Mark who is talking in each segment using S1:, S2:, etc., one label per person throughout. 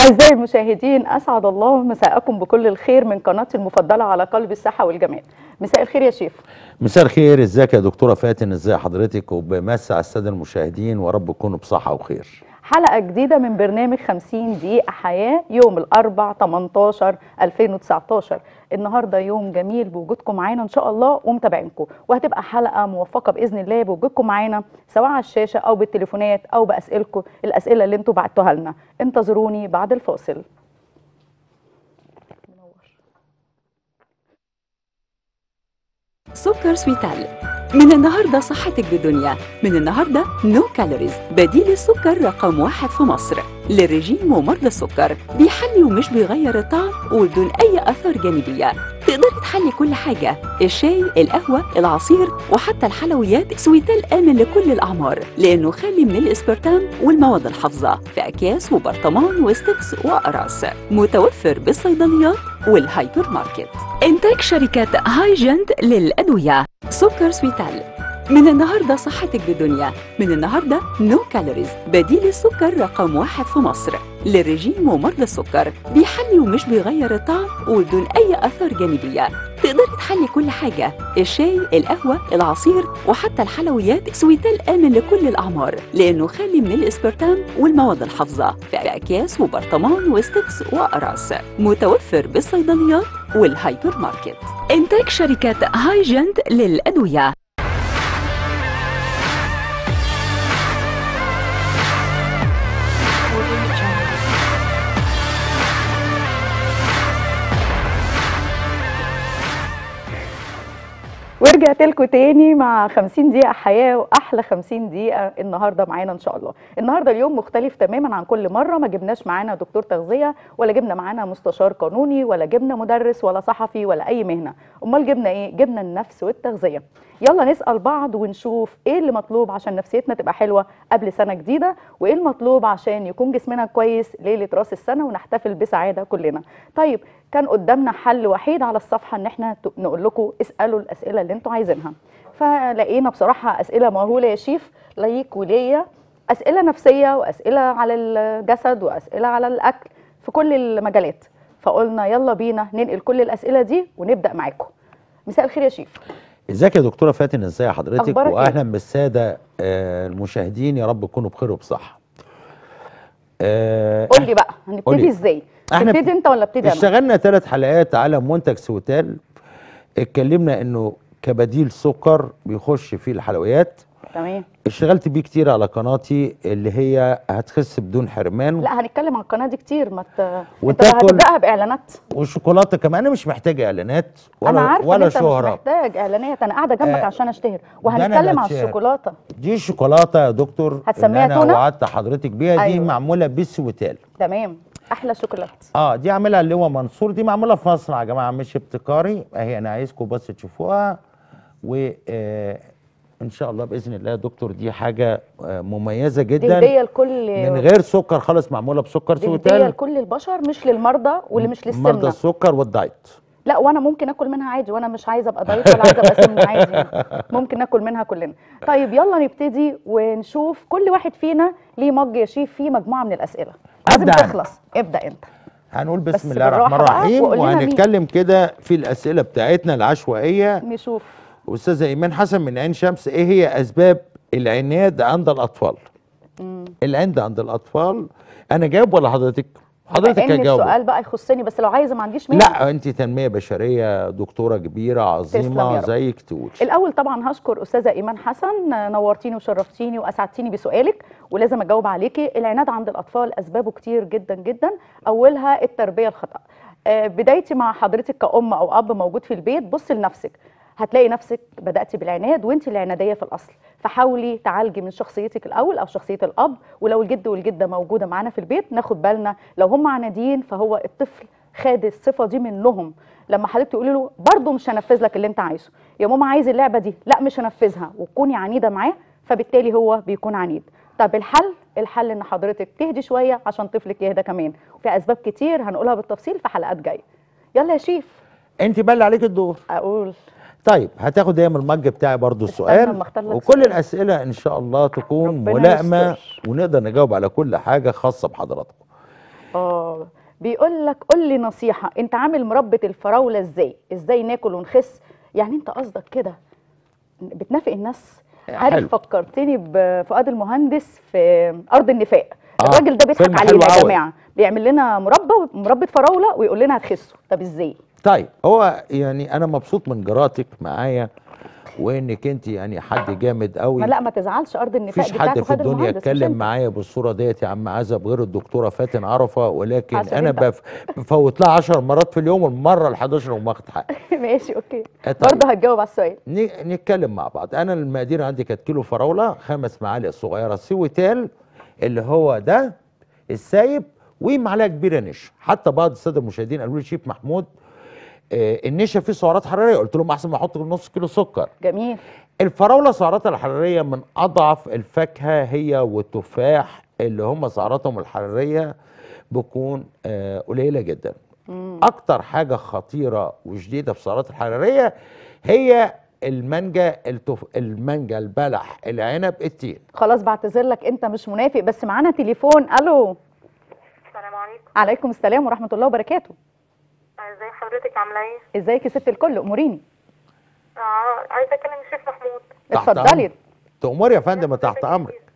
S1: أعزائي المشاهدين أسعد الله مساءكم بكل الخير من قناتي المفضلة على قلب الصحة والجمال مساء الخير يا شيف
S2: مساء الخير ازيك يا دكتوره فاتن ازي حضرتك وبمسع الساده المشاهدين ورب تكونوا بصحه وخير
S1: حلقة جديدة من برنامج 50 دقيقة حياة يوم الأربع 18 2019 النهاردة يوم جميل بوجودكم معانا إن شاء الله ومتابعينكم وهتبقى حلقة موفقة بإذن الله بوجودكم معانا سواء على الشاشة أو بالتليفونات أو بأسئلكم الأسئلة اللي انتوا بعتوها لنا انتظروني بعد الفاصل
S3: سكر سويتال من النهارده صحتك بدنيا من النهارده نو كالوريز بديل السكر رقم واحد في مصر للرجيم ومرضى السكر بيحلي ومش بيغير الطعم وبدون اي اثار جانبيه تقدري تحلي كل حاجه الشاي القهوه العصير وحتى الحلويات سويتال امن لكل الاعمار لانه خالي من الاسبرتام والمواد الحافظه في اكياس وبرطمان وستيكس واقراص متوفر بالصيدليات والهايبر ماركت انتاج شركه هايجنت للادويه سكر سويتال من النهارده صحتك بدنيا من النهارده نو كالوريز بديل السكر رقم واحد في مصر للرجيم ومرضى السكر بيحلي ومش بيغير الطعم وبدون اي اثار جانبيه تقدري تحلي كل حاجه الشاي القهوه العصير وحتى الحلويات سويتال امن لكل الاعمار لانه خالي من الاسبرتام والمواد الحافظه في اكياس وبرطمان وستيكس واقراص متوفر بالصيدليات والهايبر ماركت انتاج شركه هايجنت للادويه
S1: ورجعت لكم تاني مع 50 دقيقة حياة وأحلى 50 دقيقة النهاردة معانا إن شاء الله النهاردة اليوم مختلف تماما عن كل مرة ما جبناش معانا دكتور تغذية ولا جبنا معانا مستشار قانوني ولا جبنا مدرس ولا صحفي ولا أي مهنة أمال جبنا إيه؟ جبنا النفس والتغذية يلا نسأل بعض ونشوف إيه اللي مطلوب عشان نفسيتنا تبقى حلوة قبل سنة جديدة وإيه المطلوب عشان يكون جسمنا كويس ليلة راس السنة ونحتفل بسعادة كلنا طيب كان قدامنا حل وحيد على الصفحه ان احنا ت- نقول لكم اسالوا الاسئله اللي انتوا عايزينها فلقينا بصراحه اسئله مهوله يا شيف ليك وليا اسئله نفسيه واسئله على الجسد واسئله على الاكل في كل المجالات فقلنا يلا بينا ننقل كل الاسئله دي ونبدا معاكم مساء الخير يا شيف
S2: ازيك يا دكتوره فاتن ازي حضرتك
S1: أخبارك إيه؟
S2: واهلا بالساده آه، المشاهدين يا رب تكونوا بخير وبصحه آه،
S1: قول لي بقى هنبتدي
S2: قولي.
S1: ازاي
S2: إحنا
S1: تبتدي انت ولا ابتدي انا
S2: اشتغلنا ثلاث حلقات على منتج سوتال اتكلمنا انه كبديل سكر بيخش فيه الحلويات
S1: تمام
S2: اشتغلت بيه كتير على قناتي اللي هي هتخس بدون حرمان
S1: لا هنتكلم عن القناه دي كتير ما ت... انت
S2: وتاكل-
S1: هتبداها باعلانات
S2: والشوكولاته كمان انا مش محتاج اعلانات ولا
S1: انا عارفه
S2: ولا
S1: ان انت مش
S2: شهره
S1: محتاج اعلانات انا قاعده جنبك
S2: آه،
S1: عشان اشتهر
S2: ده أنا
S1: وهنتكلم
S2: اللي
S1: عن
S2: هتشهر.
S1: الشوكولاته
S2: دي شوكولاته يا دكتور
S1: هتسميها
S2: اللي انا
S1: تونة؟
S2: وعدت حضرتك بيها دي
S1: أيوة.
S2: معموله بالسويتال
S1: تمام احلى شوكولاته
S2: اه دي عاملها اللي هو منصور دي معموله في مصر يا جماعه مش ابتكاري اهي انا عايزكم بس تشوفوها و آه، ان شاء الله باذن الله يا دكتور دي حاجه آه، مميزه
S1: دي
S2: جدا
S1: هديه لكل
S2: من غير سكر خالص معموله بسكر
S1: دي هديه
S2: سويتال
S1: لكل البشر مش للمرضى واللي مش
S2: مرضى
S1: للسمنه
S2: السكر والدايت
S1: لا وانا ممكن اكل منها عادي وانا مش عايزه ابقى دايت ولا عايزه ابقى سمنه عادي يعني. ممكن ناكل منها كلنا طيب يلا نبتدي ونشوف كل واحد فينا ليه مج يا شيف فيه مجموعه من الاسئله لازم
S2: أبدأ أنا.
S1: تخلص ابدا انت
S2: هنقول
S1: بس
S2: بسم الله الرحمن
S1: بالراحة بقى
S2: الرحيم
S1: وقول لنا مين.
S2: وهنتكلم كده في الاسئله بتاعتنا العشوائيه
S1: نشوف
S2: استاذه ايمان حسن من عين شمس ايه هي اسباب العناد عند الاطفال العند عند الاطفال انا جاوب ولا حضرتك حضرتك
S1: لان
S2: هجاوب
S1: السؤال بقى يخصني بس لو عايزه ما عنديش مانع
S2: لا انت تنميه بشريه دكتوره كبيره
S1: تسلم يا
S2: عظيمه
S1: رب.
S2: زيك تقول
S1: الاول طبعا هشكر استاذه ايمان حسن نورتيني وشرفتيني واسعدتيني بسؤالك ولازم اجاوب عليكي العناد عند الاطفال اسبابه كتير جدا جدا اولها التربيه الخطا آه، بدايتي مع حضرتك كأم او اب موجود في البيت بص لنفسك هتلاقي نفسك بدأتي بالعناد وانت العنادية في الأصل فحاولي تعالجي من شخصيتك الأول أو شخصية الأب ولو الجد والجدة موجودة معانا في البيت ناخد بالنا لو هم عناديين فهو الطفل خد الصفة دي منهم لما حضرتك تقولي له برضه مش هنفذ لك اللي انت عايزه يا ماما عايز اللعبة دي لا مش هنفذها وتكوني عنيدة معاه فبالتالي هو بيكون عنيد طب الحل الحل ان حضرتك تهدي شويه عشان طفلك يهدى كمان وفي اسباب كتير هنقولها بالتفصيل في حلقات جايه يلا يا شيف
S2: انت بقى اللي عليك الدور
S1: اقول
S2: طيب هتاخد هي من المج بتاعي برضو
S1: استنى
S2: السؤال
S1: أما أختار لك
S2: وكل
S1: سؤال.
S2: الاسئله ان شاء الله تكون
S1: ربنا
S2: ملائمه
S1: يستر.
S2: ونقدر نجاوب على كل حاجه خاصه بحضراتكم
S1: اه بيقول لك قول لي نصيحه انت عامل مربى الفراوله ازاي ازاي ناكل ونخس يعني انت قصدك كده بتنافق الناس عارف
S2: حلو.
S1: فكرتني بفؤاد المهندس في ارض النفاق
S2: آه،
S1: الراجل ده بيضحك
S2: فيلم حلو
S1: علينا يا
S2: أوي.
S1: جماعه بيعمل لنا مربى مربى فراوله ويقول لنا هتخسوا طب ازاي
S2: طيب هو يعني انا مبسوط من جراتك معايا وانك انت يعني حد جامد قوي
S1: ما لا ما تزعلش ارض النفاق
S2: مفيش
S1: بتاعت
S2: حد في
S1: فؤاد
S2: الدنيا
S1: المهندس، مش
S2: اتكلم
S1: أنت.
S2: معايا بالصوره ديت يا عم عزب غير الدكتوره فاتن عرفه ولكن
S1: عشان
S2: انا
S1: أنت.
S2: بف... بفوت لها 10 مرات في اليوم المره ال 11 وما اخد حقي
S1: ماشي اوكي
S2: آه، طيب.
S1: برضه هتجاوب على السؤال
S2: ن- نتكلم مع بعض انا المقادير عندي كانت كيلو فراوله خمس معالق صغيره سويتال اللي هو ده السايب ومعلقه كبيره نشا حتى بعض الساده المشاهدين قالوا لي شيف محمود آه النشا فيه سعرات حراريه قلت لهم احسن ما احط نص كيلو سكر
S1: جميل
S2: الفراوله سعراتها الحراريه من اضعف الفاكهه هي والتفاح اللي هم سعراتهم الحراريه بتكون آه قليله جدا اكتر حاجه خطيره وشديده في السعرات الحراريه هي المانجا التف... المانجا البلح العنب التين
S1: خلاص بعتذر لك انت مش منافق بس معانا تليفون الو
S4: السلام عليكم
S1: عليكم السلام ورحمه الله وبركاته
S4: ازي حضرتك عامله ايه
S1: ازيك يا ست الكل اموريني
S4: آه عايزه اكلم الشيف محمود
S2: تحت
S1: اتفضلي
S2: أمرك. تأمر يا فندم تحت امرك
S1: بقول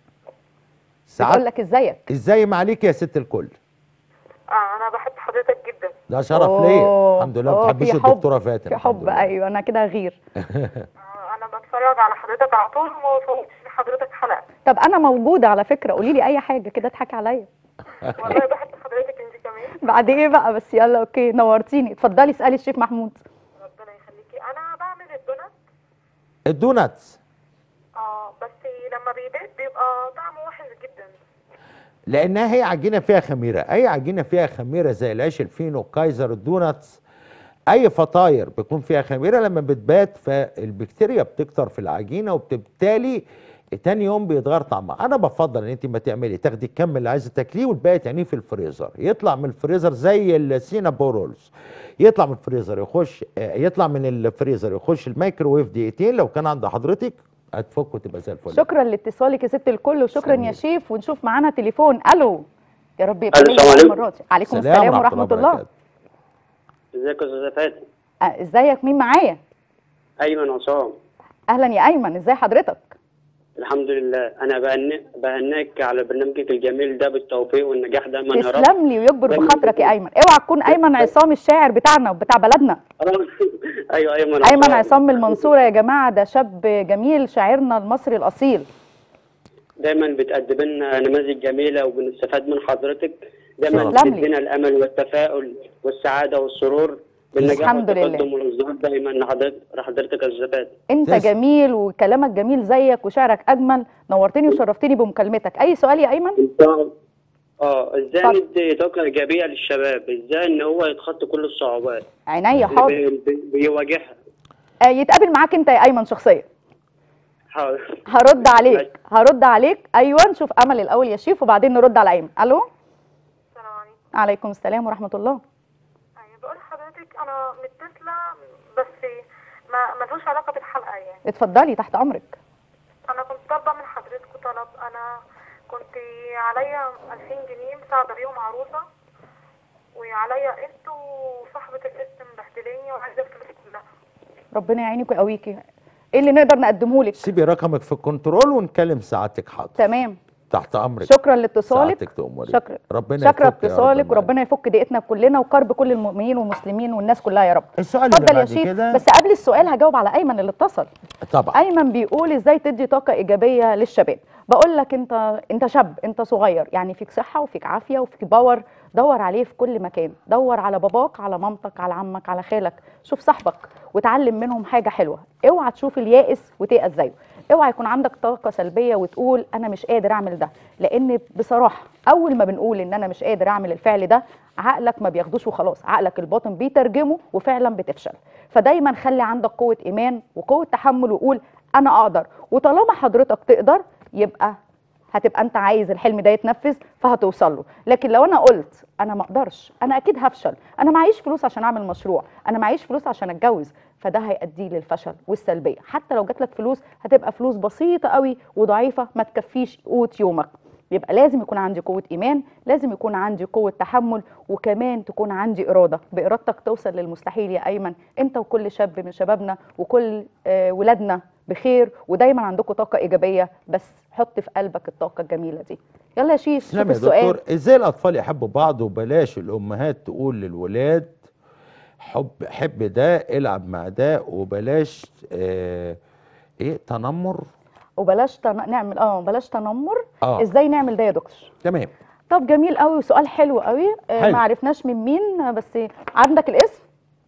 S2: ساعات
S1: لك ازيك
S2: ازاي ما عليك يا ست الكل
S4: اه انا بحب حضرتك جدا
S2: ده شرف
S1: أوه،
S2: ليا الحمد لله ما
S1: أوه،
S2: بتحبيش
S1: في حب،
S2: الدكتوره فاتن
S1: في
S2: الحمد
S1: حب
S2: لله.
S1: ايوه انا كده هغير
S4: آه انا بتفرج على حضرتك على طول وما بفوتش لحضرتك حلقه
S1: طب انا موجوده على فكره قولي لي اي حاجه كده اضحكي عليا
S4: والله بحب حضرتك انت كمان
S1: بعد ايه بقى بس يلا اوكي نورتيني اتفضلي اسالي الشيف محمود
S4: ربنا يخليكي انا بعمل الدونات
S2: الدوناتس
S4: اه بس لما بيبات بيبقى طعمه وحش جدا
S2: لانها هي عجينه فيها خميره اي عجينه فيها خميره زي العيش الفينو كايزر الدوناتس اي فطاير بيكون فيها خميره لما بتبات فالبكتيريا بتكتر في العجينه وبالتالي تاني يوم بيتغير طعمها انا بفضل ان انت ما تعملي تاخدي الكم اللي عايزه تاكليه والباقي تعينيه في الفريزر يطلع من الفريزر زي السينابو رولز يطلع من الفريزر يخش آه، يطلع من الفريزر يخش الميكروويف دقيقتين لو كان عند حضرتك هتفك وتبقى زي الفل
S1: شكرا لاتصالك يا ست الكل وشكرا يا
S2: سلام.
S1: شيف ونشوف معانا تليفون الو يا رب يبقى
S5: ألو،
S1: ليا
S5: السلام
S1: كل
S5: عليكم.
S1: مرات عليكم
S2: سلام
S1: السلام ورحمه الله
S2: وبركاته.
S5: ازيك يا استاذ فاتن
S1: آه، ازيك مين معايا
S5: ايمن عصام
S1: اهلا يا ايمن ازي حضرتك
S5: الحمد لله انا بهن- بهناك على برنامجك الجميل ده بالتوفيق والنجاح دايما يا رب
S1: تسلم لي ويكبر
S5: دايماً
S1: بخاطرك يا ايمن اوعى تكون ايمن عصام الشاعر بتاعنا وبتاع بلدنا
S5: ايوه ايمن
S1: ايمن عصام من المنصوره يا جماعه ده شاب جميل شاعرنا المصري الاصيل
S5: دايما بتقدم لنا نماذج جميله وبنستفاد من حضرتك دايما
S1: تسلم لي.
S5: بتدينا الامل والتفاؤل والسعاده والسرور بالنجاح
S1: الحمد لله.
S5: والتقدم والازدهار دايما لحضرتك لحضرتك يا استاذ فاتن
S1: انت
S2: تسلم.
S1: جميل وكلامك جميل زيك وشعرك اجمل نورتني وشرفتني بمكالمتك اي سؤال يا ايمن
S5: اه ازاي
S1: اتفضل.
S5: ندي طاقه ايجابيه للشباب ازاي ان هو يتخطى كل الصعوبات
S1: عينيا
S5: اللي
S1: حاضر
S5: بي- بي- بيواجهها
S1: آه، يتقابل معاك انت يا ايمن شخصيا
S5: حاضر
S1: هرد عليك هرد عليك ايوه نشوف امل الاول يا شيف وبعدين نرد على ايمن الو
S4: السلام عليكم
S1: عليكم السلام ورحمه الله
S4: ايوه بقول لحضرتك انا متصله بس ما ملوش علاقه بالحلقه يعني
S1: اتفضلي تحت امرك
S4: انا كنت طالبه من حضرتك طلب انا كنت عليا 2000 جنيه مساعده بيهم عروسه وعليا قسط وصاحبه القسط مبهدلاني وعايزه الفلوس كلها
S1: ربنا يعينك ويقويكي ايه اللي نقدر نقدمه لك
S2: سيبي رقمك في الكنترول ونكلم سعادتك حاضر
S1: تمام
S2: تحت امرك
S1: شكرا لاتصالك
S2: سعادتك تأمري.
S1: شكرا
S2: ربنا
S1: شكرا
S2: يفك يا رب
S1: اتصالك
S2: المعاناة.
S1: وربنا يفك ضيقتنا كلنا وكرب كل المؤمنين والمسلمين والناس كلها يا رب
S2: السؤال اللي
S1: اتفضل يا
S2: بعد
S1: شيف
S2: كده
S1: بس قبل السؤال هجاوب على ايمن اللي اتصل
S2: طبعا
S1: ايمن بيقول ازاي تدي طاقه ايجابيه للشباب بقول لك انت انت شاب انت صغير يعني فيك صحه وفيك عافيه وفيك باور دور عليه في كل مكان دور على باباك على مامتك على عمك على خالك شوف صاحبك وتعلم منهم حاجه حلوه اوعى تشوف اليائس وتيأس زيه اوعى يكون عندك طاقه سلبيه وتقول انا مش قادر اعمل ده لان بصراحه اول ما بنقول ان انا مش قادر اعمل الفعل ده عقلك ما بياخدوش وخلاص عقلك الباطن بيترجمه وفعلا بتفشل فدايما خلي عندك قوه ايمان وقوه تحمل وقول انا اقدر وطالما حضرتك تقدر يبقى هتبقى انت عايز الحلم ده يتنفذ فهتوصل له لكن لو انا قلت انا ما اقدرش انا اكيد هفشل انا معيش فلوس عشان اعمل مشروع انا معيش فلوس عشان اتجوز فده هيؤدي للفشل والسلبيه حتى لو جات لك فلوس هتبقى فلوس بسيطه قوي وضعيفه ما تكفيش قوت يومك يبقى لازم يكون عندي قوه ايمان لازم يكون عندي قوه تحمل وكمان تكون عندي اراده بارادتك توصل للمستحيل يا ايمن انت وكل شاب من شبابنا وكل آه، ولادنا بخير ودايما عندكم طاقه ايجابيه بس حط في قلبك الطاقه الجميله دي يلا يا شيش شوف
S2: تسلم يا
S1: السؤال
S2: دكتور ازاي الاطفال يحبوا بعض وبلاش الامهات تقول للولاد حب حب ده العب مع ده وبلاش آه ايه تنمر
S1: وبلاش تن... نعمل اه بلاش تنمر
S2: آه.
S1: ازاي نعمل ده يا دكتور
S2: تمام
S1: طب جميل قوي وسؤال حلو قوي آه
S2: حلو.
S1: ما عرفناش من مين آه، بس عندك الاسم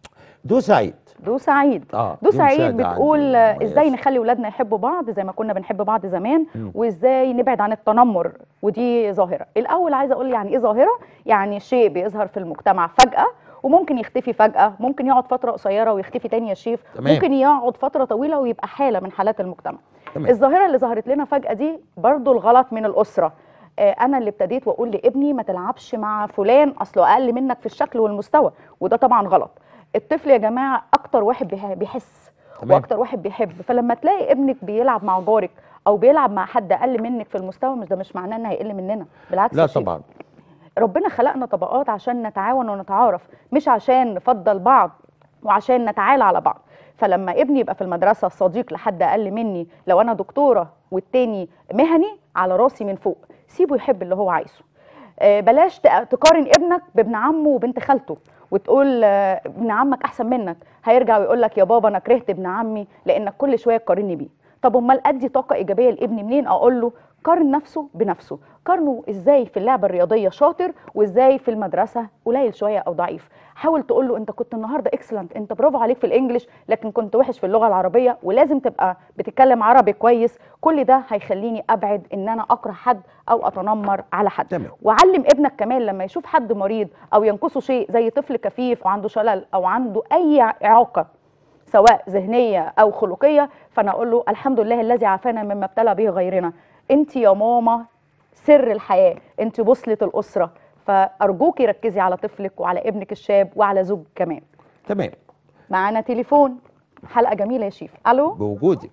S2: دو سعيد
S1: دو سعيد
S2: اه
S1: دو
S2: دي
S1: سعيد
S2: مساعدة
S1: بتقول
S2: عندي
S1: آه،
S2: مميزة.
S1: ازاي نخلي ولادنا يحبوا بعض زي ما كنا بنحب بعض زمان
S2: مم.
S1: وازاي نبعد عن التنمر ودي ظاهره الاول عايزه اقول يعني ايه ظاهره يعني شيء بيظهر في المجتمع فجاه وممكن يختفي فجاه ممكن يقعد فتره قصيره ويختفي تاني يا شيف
S2: تمام.
S1: ممكن يقعد فتره طويله ويبقى حاله من حالات المجتمع
S2: تمام.
S1: الظاهره اللي ظهرت لنا فجاه دي برضو الغلط من الاسره آه، انا اللي ابتديت واقول لابني ما تلعبش مع فلان اصله اقل منك في الشكل والمستوى وده طبعا غلط الطفل يا جماعه اكتر واحد بيح- بيحس
S2: تمام.
S1: واكتر واحد بيحب فلما تلاقي ابنك بيلعب مع جارك او بيلعب مع حد اقل منك في المستوى مش ده مش معناه انه هيقل مننا بالعكس
S2: لا
S1: يا شيخ.
S2: طبعا
S1: ربنا خلقنا طبقات عشان نتعاون ونتعارف مش عشان نفضل بعض وعشان نتعالى على بعض فلما ابني يبقى في المدرسة صديق لحد أقل مني لو أنا دكتورة والتاني مهني على راسي من فوق سيبه يحب اللي هو عايزه آه، بلاش تق- تقارن ابنك بابن عمه وبنت خالته وتقول آه، ابن عمك احسن منك هيرجع ويقول لك يا بابا انا كرهت ابن عمي لانك كل شويه تقارني بيه طب امال ادي طاقه ايجابيه لابني منين اقول له قارن نفسه بنفسه قارنه ازاي في اللعبه الرياضيه شاطر وازاي في المدرسه قليل شويه او ضعيف حاول تقول له انت كنت النهارده اكسلنت انت برافو عليك في الانجليش لكن كنت وحش في اللغه العربيه ولازم تبقى بتتكلم عربي كويس كل ده هيخليني ابعد ان انا اكره حد او اتنمر على حد
S2: تمام.
S1: وعلم ابنك كمان لما يشوف حد مريض او ينقصه شيء زي طفل كفيف وعنده شلل او عنده اي اعاقه سواء ذهنيه او خلقيه فانا اقول له الحمد لله الذي عافانا مما ابتلى به غيرنا انت يا ماما سر الحياه انت بوصله الاسره فارجوكي ركزي على طفلك وعلى ابنك الشاب وعلى زوج كمان
S2: تمام
S1: معانا تليفون حلقه جميله يا شيف الو
S2: بوجودك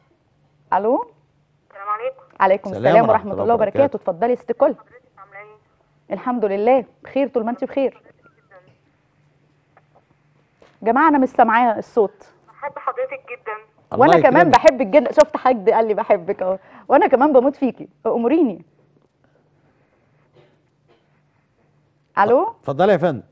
S1: الو
S4: السلام عليكم
S1: عليكم
S2: سلام
S1: السلام
S2: ورحمة
S1: ورحمه
S2: الله
S1: الله
S2: وبركاته.
S1: وبركاته اتفضلي ست كل
S4: حضرتك عامله ايه
S1: الحمد لله بخير طول ما انت بخير جماعه انا مش سامعاه الصوت
S4: بحب حضرتك جدا
S2: الله
S1: وانا كمان
S2: يكرمك.
S1: بحبك جدا شفت حد قال لي بحبك اهو وانا كمان بموت فيكي اموريني الو
S2: اتفضلي يا فندم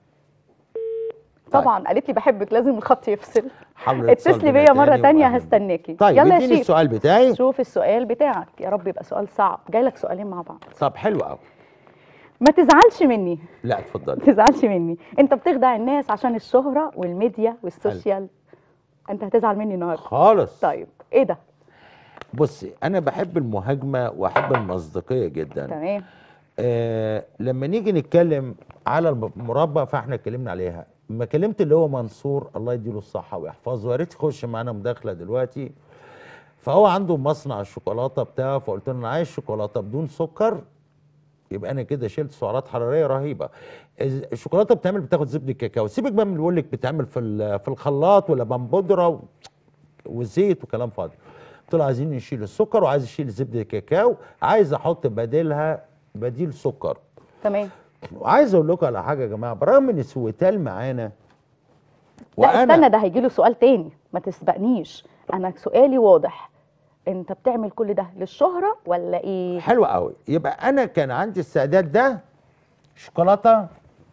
S2: طيب.
S1: طبعا قالت لي بحبك لازم الخط يفصل
S2: حاول اتصال
S1: اتصلي
S2: بينا
S1: بيا مره
S2: تاني
S1: تانية
S2: وأهلاً بيك.
S1: هستناكي
S2: طيب
S1: يلا يا
S2: اديني
S1: شيف
S2: السؤال بتاعي
S1: شوف السؤال بتاعك يا رب يبقى سؤال صعب جاي لك سؤالين مع بعض
S2: طب حلو قوي
S1: ما تزعلش مني
S2: لا
S1: ما
S2: اتفضلي
S1: تزعلش مني انت بتخدع الناس عشان الشهره والميديا والسوشيال انت هتزعل مني النهارده
S2: خالص
S1: طيب ايه ده
S2: بصي انا بحب المهاجمه واحب المصداقيه جدا
S1: تمام
S2: آه لما نيجي نتكلم على المربى فاحنا اتكلمنا عليها لما كلمت اللي هو منصور الله يديله الصحه ويحفظه يا ريت يخش معانا مداخله دلوقتي فهو عنده مصنع الشوكولاته بتاعه فقلت له انا عايز شوكولاته بدون سكر يبقى انا كده شلت سعرات حراريه رهيبه الز- الشوكولاته بتعمل بتاخد زبده كاكاو سيبك بقى من اللي بيقول لك بتعمل في ال- في الخلاط ولا بودره و- وزيت وكلام فاضي قلت له عايزين نشيل السكر وعايز اشيل زبده الكاكاو عايز احط بديلها بديل سكر
S1: تمام
S2: وعايز اقول لكم على حاجه يا جماعه برغم ان السويتال معانا
S1: لا استنى ده هيجي له سؤال تاني ما تسبقنيش انا سؤالي واضح انت بتعمل كل ده للشهره ولا ايه
S2: حلو قوي يبقى انا كان عندي استعداد ده شوكولاته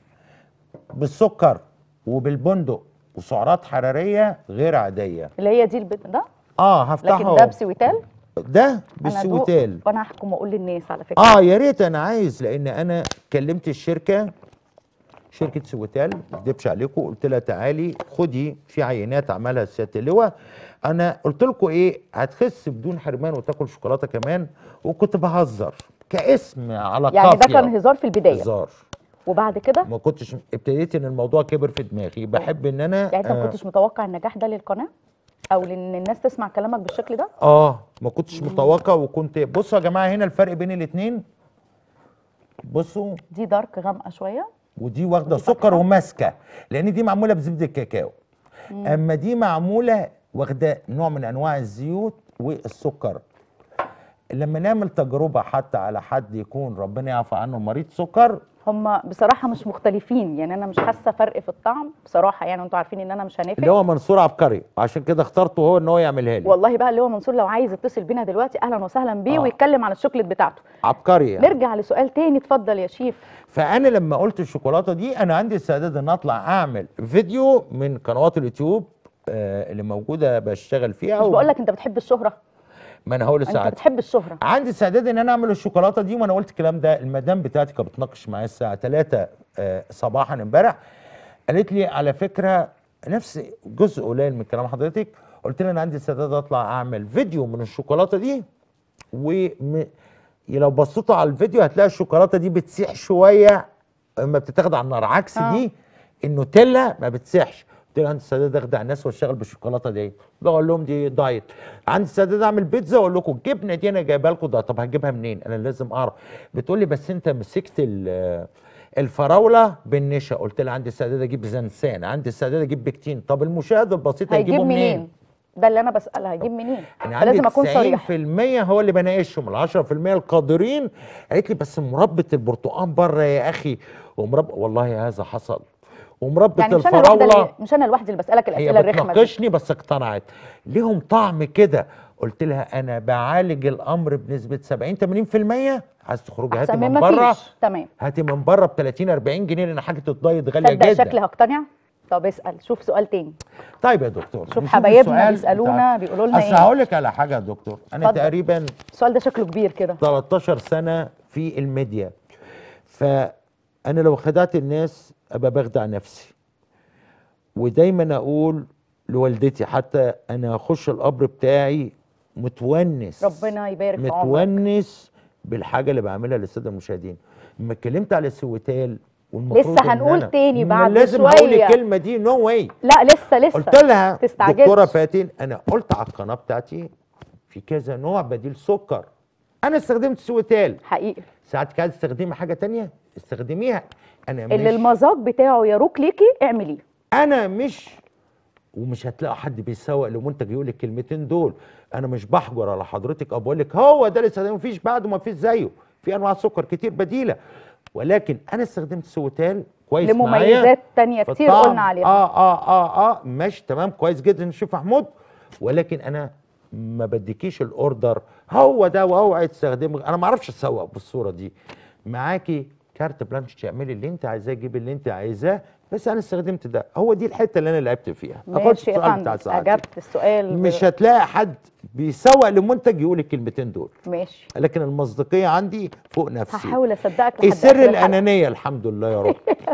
S2: بالسكر وبالبندق وسعرات حراريه غير عاديه
S1: اللي هي دي البيض ده
S2: اه هفتحه
S1: لكن ده بسويتال
S2: ده
S1: انا أدوق
S2: بالسويتال
S1: وانا احكم واقول للناس على فكره
S2: اه يا ريت انا عايز لان انا كلمت الشركه شركه سويتال ما اكدبش عليكم قلت لها تعالي خدي في عينات عملها سياده اللواء انا قلت لكم ايه هتخس بدون حرمان وتاكل شوكولاته كمان وكنت بهزر كاسم على
S1: يعني ده
S2: قافية.
S1: كان هزار في البدايه
S2: هزار
S1: وبعد كده
S2: ما كنتش ابتديت ان الموضوع كبر في دماغي بحب ان انا
S1: يعني انت ما
S2: آه,
S1: كنتش متوقع النجاح ده للقناه او لان الناس تسمع كلامك بالشكل ده
S2: اه ما كنتش متوقع وكنت بصوا يا جماعه هنا الفرق بين الاثنين بصوا
S1: دي دارك غامقه شويه
S2: ودي واخده
S1: ودي
S2: سكر
S1: فاتحة.
S2: وماسكه لان دي معموله بزبده الكاكاو اما دي معموله واخده نوع من انواع الزيوت والسكر لما نعمل تجربه حتى على حد يكون ربنا يعفو عنه مريض سكر
S1: هم بصراحه مش مختلفين يعني انا مش حاسه فرق في الطعم بصراحه يعني انتوا عارفين ان انا مش
S2: اللي
S1: هنافق
S2: هو منصور عبقري وعشان كده اخترته هو ان هو يعملها لي
S1: والله بقى اللي هو منصور لو عايز يتصل بينا دلوقتي اهلا وسهلا بيه
S2: آه.
S1: ويتكلم عن الشوكليت بتاعته
S2: عبقري يعني.
S1: نرجع لسؤال تاني اتفضل يا شيف
S2: فانا لما قلت الشوكولاته دي انا عندي استعداد ان اطلع اعمل فيديو من قنوات اليوتيوب آه، اللي موجوده بشتغل فيها
S1: مش
S2: و-
S1: بقول لك انت بتحب الشهره
S2: ما انا هقول
S1: انت
S2: لساعات
S1: بتحب الشهره
S2: عندي استعداد ان انا اعمل الشوكولاته دي وانا قلت الكلام ده المدام بتاعتي كانت بتناقش معايا الساعه 3 آه، صباحا امبارح قالت لي على فكره نفس جزء قليل من كلام حضرتك قلت لها انا عندي استعداد اطلع اعمل فيديو من الشوكولاته دي وم... لو بصيتوا على الفيديو هتلاقي الشوكولاته دي بتسيح شويه اما بتتاخد على النار عكس
S1: آه.
S2: دي النوتيلا ما بتسيحش قلت لها عندي استعداد اخدع الناس واشتغل بالشوكولاته دي بقول لهم دي دايت عندي استعداد اعمل بيتزا واقول لكم الجبنه دي انا جايبها لكم ده طب هجيبها منين انا لازم اعرف بتقول لي بس انت مسكت ال- الفراوله بالنشا قلت لها عندي استعداد اجيب زنسان عندي استعداد اجيب بكتين طب المشاهد البسيط
S1: هيجيب
S2: هيجيبه
S1: منين
S2: منين
S1: ده اللي انا بسالها هيجيب منين
S2: انا عندي
S1: فلازم اكون صريح
S2: 90% هو اللي بناقشهم ال 10% القادرين قالت لي بس مربى البرتقال بره يا اخي ومربى والله هذا حصل ومربى
S1: يعني مش انا الواحده
S2: الفراوله
S1: اللي مش انا الواحده اللي بسالك
S2: هي
S1: الاسئله الرخمه دي
S2: بتناقشني بس اقتنعت ليهم طعم كده قلت لها انا بعالج الامر بنسبه 70 80% عايز تخرجي هاتي
S1: احسن من
S2: من
S1: ما
S2: بره
S1: فيش تمام
S2: هاتي من بره ب 30 40 جنيه لان حاجه الدايت غاليه
S1: تصدق
S2: جدا
S1: شكلي هقتنع طب اسال شوف سؤال تاني
S2: طيب يا دكتور
S1: شوف
S2: نشوف
S1: حبايبنا
S2: السؤال
S1: بيسالونا
S2: بتاع-
S1: بيقولوا لنا
S2: اصل
S1: ايه
S2: هقول لك على حاجه يا دكتور انا
S1: اتفضل.
S2: تقريبا
S1: السؤال ده شكله كبير كده
S2: 13 سنه في الميديا فانا لو خدعت الناس ابقى بخدع نفسي ودايما اقول لوالدتي حتى انا اخش القبر بتاعي متونس
S1: ربنا يبارك في عمرك
S2: متونس بالحاجه اللي بعملها للساده المشاهدين لما اتكلمت على السويتال والمفروض
S1: لسه
S2: إن
S1: هنقول
S2: أنا-
S1: تاني
S2: ما
S1: بعد
S2: لازم
S1: شوية.
S2: هقول الكلمه دي نو واي
S1: لا لسه لسه
S2: قلت لها
S1: تستعجلش.
S2: دكتوره فاتن انا قلت على القناه بتاعتي في كذا نوع بديل سكر انا استخدمت سويتال
S1: حقيقي
S2: ساعتك عايز تستخدمي حاجه تانية استخدميها انا
S1: اللي
S2: مش
S1: المذاق بتاعه يروق ليكي اعمليه
S2: انا مش ومش هتلاقي حد بيسوق لمنتج يقول الكلمتين دول انا مش بحجر على حضرتك او بقول لك هو ده اللي استخدمه مفيش بعده مفيش زيه في انواع سكر كتير بديله ولكن انا استخدمت سويتال كويس معايا
S1: لمميزات تانية
S2: في
S1: كتير
S2: الطعم.
S1: قلنا عليها
S2: اه اه اه اه ماشي تمام كويس جدا شوف محمود ولكن انا ما بديكيش الاوردر هو ده واوعي تستخدمه انا ما اعرفش اسوق بالصوره دي معاكي كارت بلانش تعملي اللي انت عايزاه جيبي اللي انت عايزاه بس انا استخدمت ده هو دي الحته اللي انا لعبت فيها أخدش
S1: ماشي يا
S2: السؤال بتاع
S1: فندم
S2: ساعتك.
S1: اجبت السؤال ب-
S2: مش هتلاقي حد بيسوق لمنتج يقول الكلمتين دول
S1: ماشي
S2: لكن المصداقيه عندي فوق نفسي
S1: هحاول اصدقك
S2: ايه
S1: لحد
S2: سر
S1: آخر الحلقة.
S2: الانانيه الحمد لله يا رب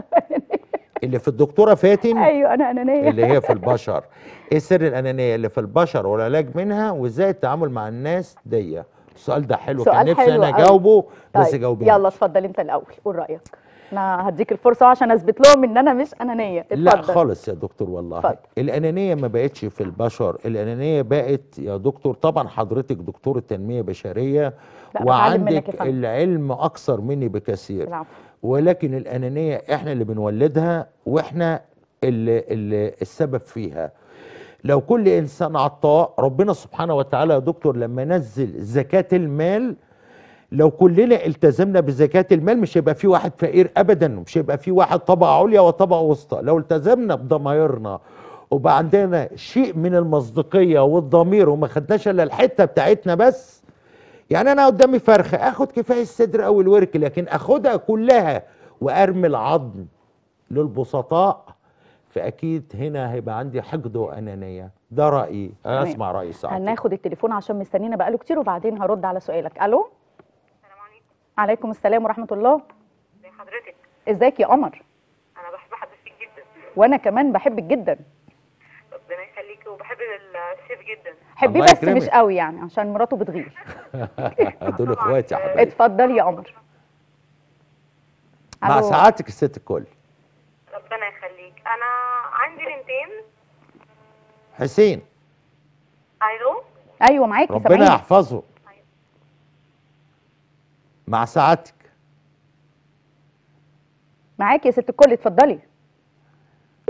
S2: اللي في الدكتوره فاتن
S1: ايوه انا انانيه
S2: اللي هي في البشر ايه سر الانانيه اللي في البشر والعلاج منها وازاي التعامل مع الناس دي السؤال ده حلو كان
S1: سؤال
S2: نفسي
S1: حلو
S2: انا
S1: أوي.
S2: اجاوبه بس
S1: طيب
S2: جاوبني
S1: يلا اتفضل انت الاول قول رايك انا هديك الفرصه عشان اثبت لهم ان انا مش انانيه
S2: لا
S1: اتفضل
S2: خالص يا دكتور والله
S1: اتفضل.
S2: الانانيه ما بقتش في البشر الانانيه بقت يا دكتور طبعا حضرتك دكتور التنميه بشريه
S1: لا، بتعلم منك يا
S2: وعندك
S1: فندم.
S2: العلم اكثر مني بكثير
S1: العفو.
S2: ولكن الانانيه احنا اللي بنولدها واحنا اللي, اللي السبب فيها لو كل انسان عطاء ربنا سبحانه وتعالى يا دكتور لما نزل زكاه المال لو كلنا التزمنا بزكاة المال مش هيبقى في واحد فقير ابدا مش هيبقى في واحد طبقة عليا وطبقة وسطى لو التزمنا بضمايرنا وبقى عندنا شيء من المصداقية والضمير وما خدناش الا الحتة بتاعتنا بس يعني انا قدامي فرخة اخد كفاية الصدر او الورك لكن اخدها كلها وارمي العظم للبسطاء فاكيد هنا هيبقى عندي حقد وانانية ده رأيي
S1: تمام.
S2: اسمع رأيي ساعتك
S1: هناخد التليفون عشان مستنينا بقاله كتير وبعدين هرد على سؤالك الو
S4: السلام عليكم
S1: عليكم السلام ورحمه الله
S4: ازي حضرتك
S1: ازيك يا قمر
S4: انا بحب حضرتك جدا
S1: وانا كمان بحبك جدا
S4: ربنا يخليكي وبحب الشيف جدا
S1: حبيه
S2: الله
S1: بس
S2: يكرمك.
S1: مش قوي يعني عشان مراته بتغير
S2: دول اخواتي يا حبيبي
S1: اتفضل يا قمر
S2: مع
S1: ألو.
S2: سعادتك الست الكل
S4: ربنا يخليك انا عندي بنتين
S2: حسين
S4: الو
S1: ايوه معاكي
S2: ربنا
S1: سامعيني
S2: يحفظه مع سعادتك
S1: معاكي يا ست الكل اتفضلي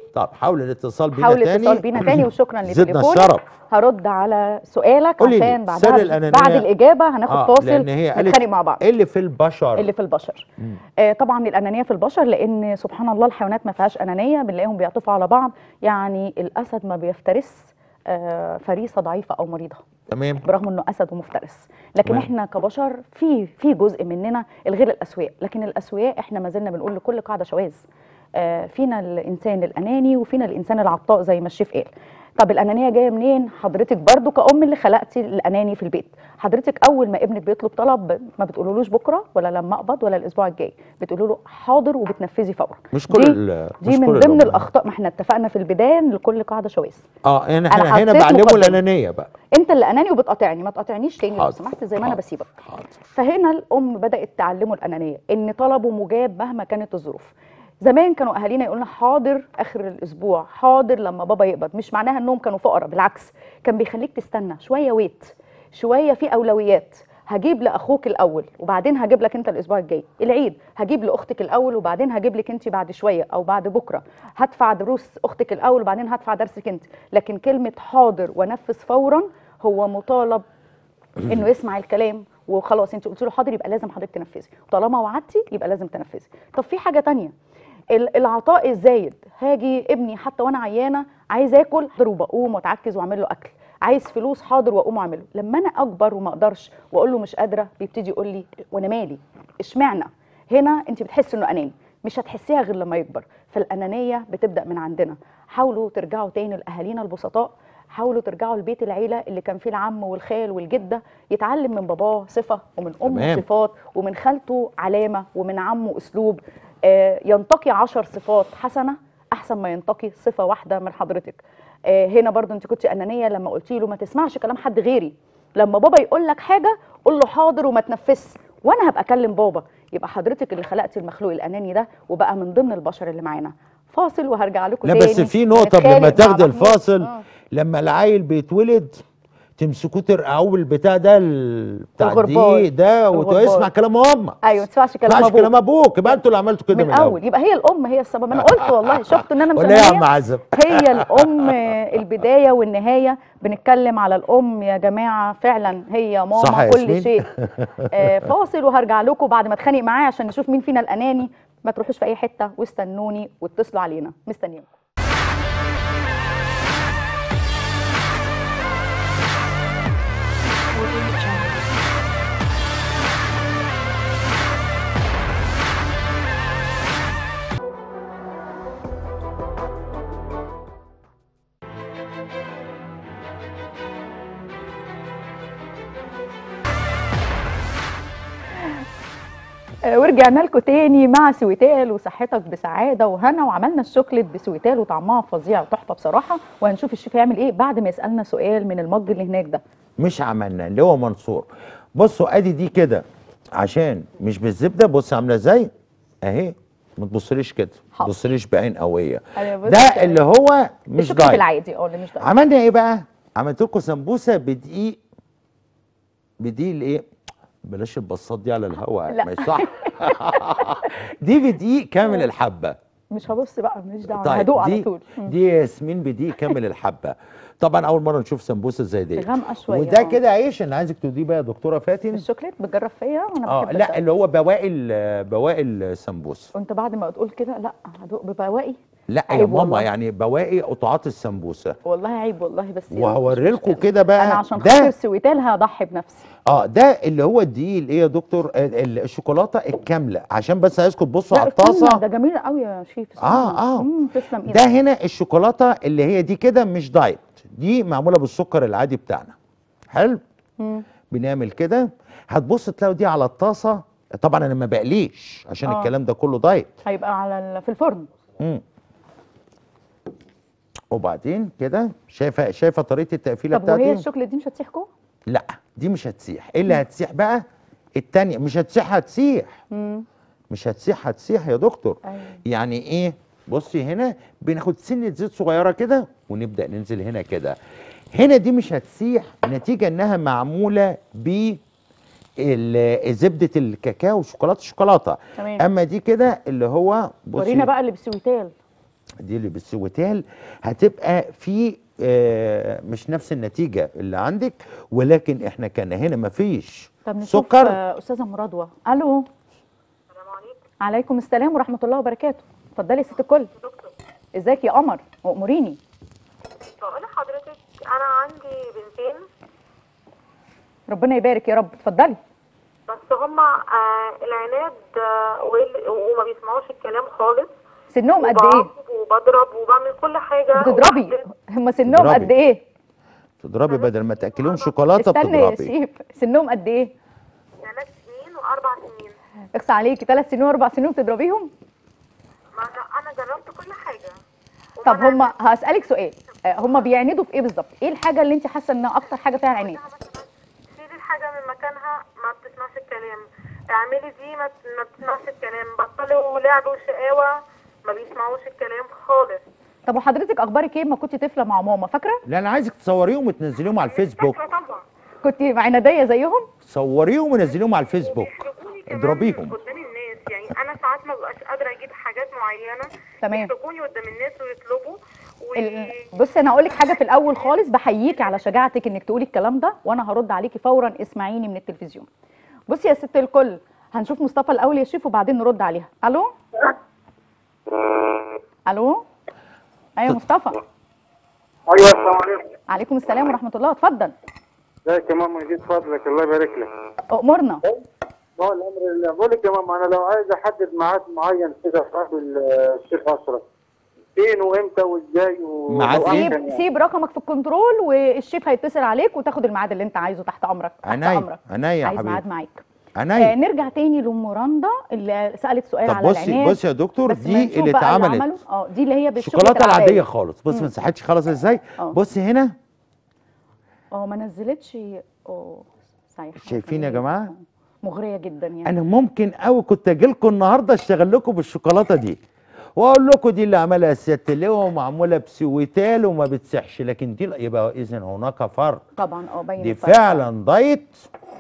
S2: طب حاول الاتصال بينا
S1: حاول
S2: تاني
S1: الاتصال بينا تاني وشكرا
S2: زدنا
S1: لتليفونك
S2: الشرف
S1: هرد على سؤالك
S2: قولي لي،
S1: عشان
S2: سر
S1: بعدها
S2: الأنانية-
S1: بعد الاجابه هناخد
S2: آه،
S1: فاصل
S2: لأن هي قالت
S1: نتخانق مع بعض
S2: اللي في البشر
S1: اللي في البشر
S2: مم.
S1: آه طبعا الانانيه في البشر لان سبحان الله الحيوانات ما فيهاش انانيه بنلاقيهم بيعطفوا على بعض يعني الاسد ما بيفترس آه فريسه ضعيفه او مريضه
S2: تمام
S1: برغم انه اسد ومفترس لكن
S2: تمام.
S1: احنا كبشر في في جزء مننا الغير الاسوياء لكن الاسوياء احنا ما زلنا بنقول لكل قاعده شواذ آه فينا الانسان الاناني وفينا الانسان العطاء زي ما الشيف قال طب الانانيه جايه منين حضرتك برضو كأم اللي خلقتي الاناني في البيت حضرتك اول ما ابنك بيطلب طلب ما بتقولولوش بكره ولا لما اقبض ولا الاسبوع الجاي بتقولوا له حاضر وبتنفذي فورا
S2: مش كل
S1: دي,
S2: ال-
S1: دي
S2: مش
S1: من
S2: كل
S1: ضمن
S2: الأمهات.
S1: الاخطاء ما احنا اتفقنا في البدايه ان لكل قاعده شواذ
S2: اه انا
S1: أنا
S2: هنا هنا
S1: حطيت
S2: بعلمه
S1: مقدمة.
S2: الانانيه بقى
S1: انت اللي اناني وبتقاطعني ما تقاطعنيش تاني لو
S2: حاضر.
S1: سمحت زي ما انا
S2: حاضر.
S1: بسيبك
S2: حاضر
S1: فهنا الام بدات تعلمه الانانيه ان طلبه مجاب مهما كانت الظروف زمان كانوا اهالينا يقولنا حاضر اخر الاسبوع حاضر لما بابا يقبض مش معناها انهم كانوا فقراء بالعكس كان بيخليك تستنى شويه ويت شويه في اولويات هجيب لاخوك الاول وبعدين هجيب لك انت الاسبوع الجاي العيد هجيب لاختك الاول وبعدين هجيب لك انت بعد شويه او بعد بكره هدفع دروس اختك الاول وبعدين هدفع درسك انت لكن كلمه حاضر ونفذ فورا هو مطالب انه يسمع الكلام وخلاص انت قلت له حاضر يبقى لازم حضرتك تنفذي طالما وعدتي يبقى لازم تنفذي طب في حاجه تانية ال- العطاء الزايد هاجي ابني حتى وانا عيانه عايز اكل حاضر وبقوم واتعكز واعمل له اكل عايز فلوس حاضر واقوم اعمله لما انا اكبر وما اقدرش واقول له مش قادره بيبتدي يقول لي وانا مالي اشمعنى هنا انت بتحس انه اناني مش هتحسيها غير لما يكبر فالانانيه بتبدا من عندنا حاولوا ترجعوا تاني لاهالينا البسطاء حاولوا ترجعوا لبيت العيله اللي كان فيه العم والخال والجده يتعلم من باباه صفه ومن امه
S2: تمام.
S1: صفات ومن خالته علامه ومن عمه اسلوب آه، ينتقي عشر صفات حسنه احسن ما ينتقي صفه واحده من حضرتك آه، هنا برضو انت كنت انانيه لما قلتي له ما تسمعش كلام حد غيري لما بابا يقول لك حاجه قول له حاضر وما تنفذش وانا هبقى اكلم بابا يبقى حضرتك اللي خلقتي المخلوق الاناني ده وبقى من ضمن البشر اللي معانا فاصل وهرجع لكم
S2: لا
S1: تاني
S2: بس في نقطه
S1: نتخانق
S2: قبل ما
S1: مع
S2: تاخدي
S1: محمود.
S2: الفاصل
S1: آه.
S2: لما العيل بيتولد تمسكوه ترقعوه بالبتاع ده ال- بتاع
S1: الغربال.
S2: الدقيق ده
S1: الغربال.
S2: وتسمع كلام امك
S1: ايوه ما تسمعش
S2: ما
S1: كلام
S2: تسمعش
S1: ابوك
S2: كلام ابوك يبقى انتوا اللي عملتوا كده
S1: من
S2: من
S1: الاول يبقى هي الام هي السبب انا قلت والله شفت ان انا
S2: ولا يا عم
S1: مسميه
S2: عزب
S1: هي الام البدايه والنهايه بنتكلم على الام يا جماعه فعلا هي
S2: صح
S1: ماما
S2: يا
S1: كل
S2: ياسمين؟
S1: شيء آه، فاصل وهرجع لكم بعد ما اتخانق معاه عشان نشوف مين فينا الاناني ما تروحوش في اي حته واستنوني واتصلوا علينا مستنيين آه، ورجعنا لكم تاني مع سويتال وصحتك بسعاده وهنا وعملنا الشوكليت بسويتال وطعمها فظيع وتحفه بصراحه وهنشوف الشيف هيعمل ايه بعد ما يسالنا سؤال من المج اللي هناك ده
S2: مش عملنا اللي هو منصور بصوا ادي دي كده عشان مش بالزبده بص عامله ازاي اهي ما تبصليش كده ما
S1: حاضر.
S2: تبصليش بعين قويه
S1: أنا بص-
S2: ده اللي هو مش
S1: الشوكليت
S2: دايت
S1: العادي اه اللي مش دايت
S2: عملنا ايه بقى عملت لكم سمبوسه بدقيق بدقيق الايه بلاش البصات دي على الهواء
S1: لا.
S2: مش صح دي بدقيق كامل الحبه
S1: مش هبص بقى مش دعوه
S2: طيب
S1: هدوق على
S2: دي
S1: طول مم.
S2: دي ياسمين بدقيق كامل الحبه طبعا اول مره نشوف سمبوسه زي دي
S1: غامقة شوية،
S2: وده
S1: آه.
S2: كده عيش انا عايزك توديه بقى يا دكتوره فاتن
S1: الشوكليت بتجرب فيا وانا
S2: اه
S1: بحب
S2: لا
S1: الشوكليت.
S2: اللي هو بواقي ال- بواقي السمبوسه
S1: وانت بعد ما تقول كده لا هدوق ببواقي
S2: لا يا
S1: عيب
S2: ماما
S1: والله.
S2: يعني بواقي قطعات السمبوسه
S1: والله عيب والله بس يعني
S2: وهوري
S1: مش
S2: لكم
S1: مشكلة.
S2: كده بقى
S1: انا عشان
S2: ده-
S1: خاطر سويتال هضحي بنفسي
S2: اه ده اللي هو الدقيق الايه يا دكتور آه، ال- الشوكولاته الكامله عشان بس عايزكم تبصوا
S1: لا
S2: على
S1: استنى،
S2: الطاسه
S1: ده جميل قوي يا شيف
S2: آه، آه.
S1: مم، تسلم ايدك
S2: ده هنا الشوكولاته اللي هي دي كده مش دايت دي معموله بالسكر العادي بتاعنا حلو
S1: مم.
S2: بنعمل كده هتبص تلاقوا دي على الطاسه طبعا انا ما بقليش عشان
S1: آه.
S2: الكلام ده كله دايت
S1: هيبقى على ال- في الفرن
S2: مم. وبعدين كده شايفه شايفه طريقه التقفيله
S1: طب وهي
S2: بتاعتي
S1: الشوكليت دي مش هتسيح جوه
S2: لا دي مش هتسيح ايه اللي هتسيح بقى التانية مش هتسيح هتسيح
S1: مم.
S2: مش هتسيح هتسيح يا دكتور
S1: أيوة.
S2: يعني ايه بصي هنا بناخد سنه زيت صغيره كده ونبدا ننزل هنا كده هنا دي مش هتسيح نتيجه انها معموله ب ال- زبده الكاكاو وشوكولاته الشوكولاته
S1: تمام
S2: اما دي كده اللي هو بصي
S1: ورينا بقى اللي بسويتال
S2: البحديلي بالسويتال هتبقى في آه، مش نفس النتيجه اللي عندك ولكن احنا كان هنا مفيش
S1: طب نشوف
S2: سكر
S1: آه، استاذه مرادوه الو
S4: السلام عليكم
S1: عليكم السلام ورحمه الله وبركاته اتفضلي يا ست الكل
S4: دكتور
S1: ازيك يا قمر واموريني
S4: بقول لحضرتك انا عندي بنتين
S1: ربنا يبارك يا رب اتفضلي
S4: بس هما آه العناد آه وال- وما بيسمعوش الكلام خالص
S1: سنهم قد ايه
S4: وبعاقب وبضرب وبعمل كل حاجه
S1: بتضربي
S4: وبعمل-
S1: هم سنهم
S2: بتضربي.
S1: قد ايه
S2: تضربي بدل ما تاكليهم شوكولاته
S1: استنى يا
S2: بتضربي
S1: شيف سنهم قد ايه
S4: ثلاث سنين واربع سنين
S1: اقصى عليكي ثلاث سنين واربع سنين بتضربيهم
S4: ما انا انا جربت كل حاجه
S1: طب
S4: وما
S1: هم هسالك سؤال آه، هم بيعندوا في ايه بالظبط ايه الحاجه اللي انت حاسه انها اكتر حاجه فيها عناد
S4: قلتها مثلا شيلي الحاجه من مكانها ما بتسمعش الكلام اعملي دي ما ما بتسمعش الكلام بطلوا لعب وشقاوه ما بيسمعوش الكلام خالص
S1: طب وحضرتك اخبارك ايه ما كنت طفله مع ماما فاكره
S2: لا انا عايزك تصوريهم وتنزليهم على الفيسبوك
S4: فاكرة طبعا
S1: كنت عناديه زيهم
S2: صوريهم ونزليهم على الفيسبوك
S4: بيحرجوني كمان
S2: اضربيهم.
S4: قدام الناس يعني انا ساعات ما ببقاش قادره اجيب حاجات معينه
S1: تمام.
S4: يحرجوني قدام الناس ويطلبوا و...
S1: ال- بصي انا هقول لك حاجه في الاول خالص بحييكي على شجاعتك انك تقولي الكلام ده وانا هرد عليكي فورا اسمعيني من التلفزيون بصي يا ست الكل هنشوف مصطفى الاول يا شيف وبعدين نرد عليها الو الو ايوه مصطفى
S6: ايوه السلام عليكم
S1: عليكم السلام ورحمه الله اتفضل
S6: ازيك يا ماما جيت فضلك الله يبارك لك
S1: امورنا
S6: ما هو الامر اللي بقول لك يا ماما انا لو عايز احدد ميعاد معين كده قبل الشيخ اشرف فين وامتى وازاي و-
S2: ميعاد
S6: لو
S2: إيه؟
S6: أمكن
S1: سيب
S6: يعني.
S1: سيب رقمك في الكنترول والشيف هيتصل عليك وتاخد الميعاد اللي انت عايزه تحت امرك تحت
S2: عينيا
S1: امرك
S2: عينيا يا
S1: عايز ميعاد
S2: حبيبي
S1: معاك آه
S2: عينيا
S1: نرجع تاني لام رندا اللي سالت سؤال
S2: طب
S1: على
S2: بصي
S1: العناد
S2: بصي يا دكتور
S1: بس ما
S2: دي
S1: نشوف
S2: اللي
S1: بقى
S2: اتعملت
S1: عمله. اه دي اللي هي بالشوكولاته
S2: الشوكولاته العاديه
S1: العاديه
S2: خالص بص
S1: مم.
S2: ما مسحتش خالص ازاي
S1: اه.
S2: بصي هنا
S1: اه ما نزلتش اه صحيح
S2: شايفين يا جماعة؟
S1: مغريه جدا يعني
S2: انا ممكن قوي كنت اجي لكم النهارده اشتغل لكم بالشوكولاته دي واقول لكم دي اللي عملها سياده اللواء ومعموله بسويتال وما بتسحش لكن دي لا يبقى اذا هناك فرق
S1: طبعا اه باين
S2: دي
S1: الفرق.
S2: فعلا دايت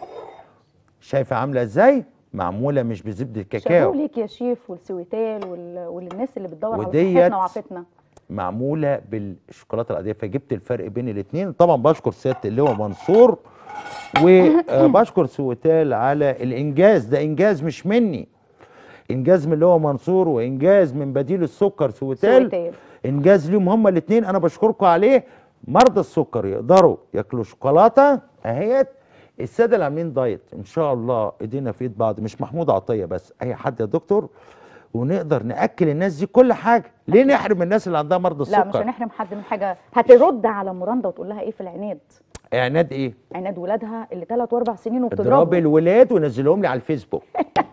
S2: شايفه عامله ازاي معموله مش بزبده
S1: شابوه
S2: الكاكاو
S1: ليك يا شيف والسويتال وال... وللناس اللي بتدور على
S2: وديت
S1: صحتنا وعافتنا
S2: معموله بالشوكولاته العاديه فجبت الفرق بين الاثنين طبعا بشكر سياده اللواء منصور وبشكر سويتال على الانجاز ده انجاز مش مني انجاز من اللواء منصور وانجاز من بديل السكر سويتال
S1: سويتال
S2: انجاز ليهم هما الاثنين انا بشكركم عليه مرضى السكر يقدروا ياكلوا شوكولاته اهيت الساده اللي عاملين دايت ان شاء الله ايدينا في ايد بعض مش محمود عطيه بس اي حد يا دكتور ونقدر ناكل الناس دي كل حاجه ليه نحرم الناس اللي عندها مرضى
S1: لا مش
S2: السكر
S1: هنحرم حد من حاجه هترد على مراندا وتقول لها ايه في العناد
S2: اعانات ايه
S1: عناد ولادها اللي ثلاث واربع سنين
S2: اضربي
S1: وبتضربهم
S2: الولاد ونزلهم لي على الفيسبوك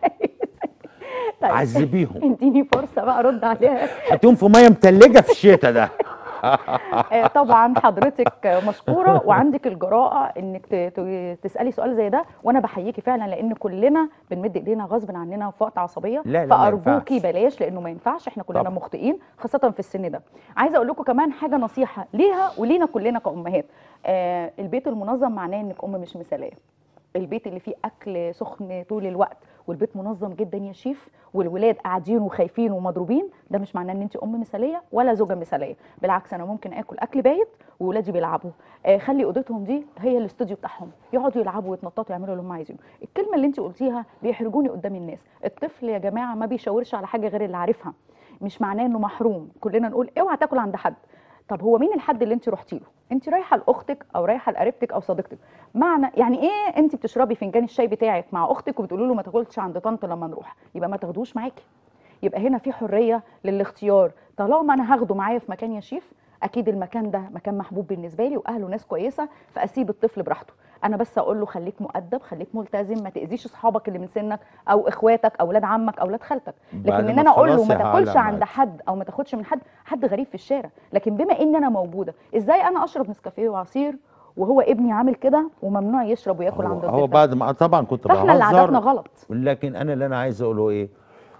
S1: طيب.
S2: عذبيهم
S1: اديني فرصه بقى ارد عليها
S2: حطيهم في ميه متلجه في الشتاء ده
S1: آه، طبعا حضرتك مشكوره وعندك الجراءه انك ت- ت- تسالي سؤال زي ده وانا بحييكي فعلا لان كلنا بنمد ايدينا غصب عننا في وقت عصبيه
S2: لا، لا، ما
S1: فارجوكي
S2: ينفعش.
S1: بلاش لانه ما ينفعش احنا كلنا
S2: طبعا.
S1: مخطئين خاصه في السن ده عايزه اقول لكم كمان حاجه نصيحه ليها ولينا كلنا كامهات آه البيت المنظم معناه انك ام مش مثاليه البيت اللي فيه اكل سخن طول الوقت والبيت منظم جدا يا شيف والولاد قاعدين وخايفين ومضروبين ده مش معناه ان انت ام مثاليه ولا زوجه مثاليه بالعكس انا ممكن اكل اكل بايت وولادي بيلعبوا آه خلي اوضتهم دي هي الاستوديو بتاعهم يقعدوا يلعبوا ويتنططوا يعملوا اللي هم عايزينه الكلمه اللي انت قلتيها بيحرجوني قدام الناس الطفل يا جماعه ما بيشاورش على حاجه غير اللي عارفها مش معناه انه محروم كلنا نقول اوعى تاكل عند حد طب هو مين الحد اللي انت رحتي له انت رايحه لاختك او رايحه لقريبتك او صديقتك معنى يعني ايه انت بتشربي فنجان الشاي بتاعك مع اختك وبتقولي له ما تاكلش عند طنط لما نروح يبقى ما تاخدوش معاكي يبقى هنا في حريه للاختيار طالما انا هاخده معايا في مكان يا شيف اكيد المكان ده مكان محبوب بالنسبه لي واهله ناس كويسه فاسيب الطفل براحته انا بس اقول له خليك مؤدب خليك ملتزم ما تاذيش اصحابك اللي من سنك او اخواتك او ولاد عمك او ولاد خالتك
S2: بعد
S1: لكن ان
S2: ما
S1: انا اقول له
S2: تخلصي
S1: ما تاكلش
S2: هعلق
S1: عند
S2: معاكي.
S1: حد او ما تاخدش من حد حد غريب في الشارع لكن بما ان انا موجوده ازاي انا اشرب نسكافيه وعصير وهو ابني عامل كده وممنوع يشرب وياكل
S2: هو,
S1: عند
S2: هو
S1: الضيف ده؟
S2: بعد ما طبعا كنت
S1: فاحنا اللي عاداتنا
S2: بهزر
S1: غلط
S2: لكن انا اللي انا عايز اقوله ايه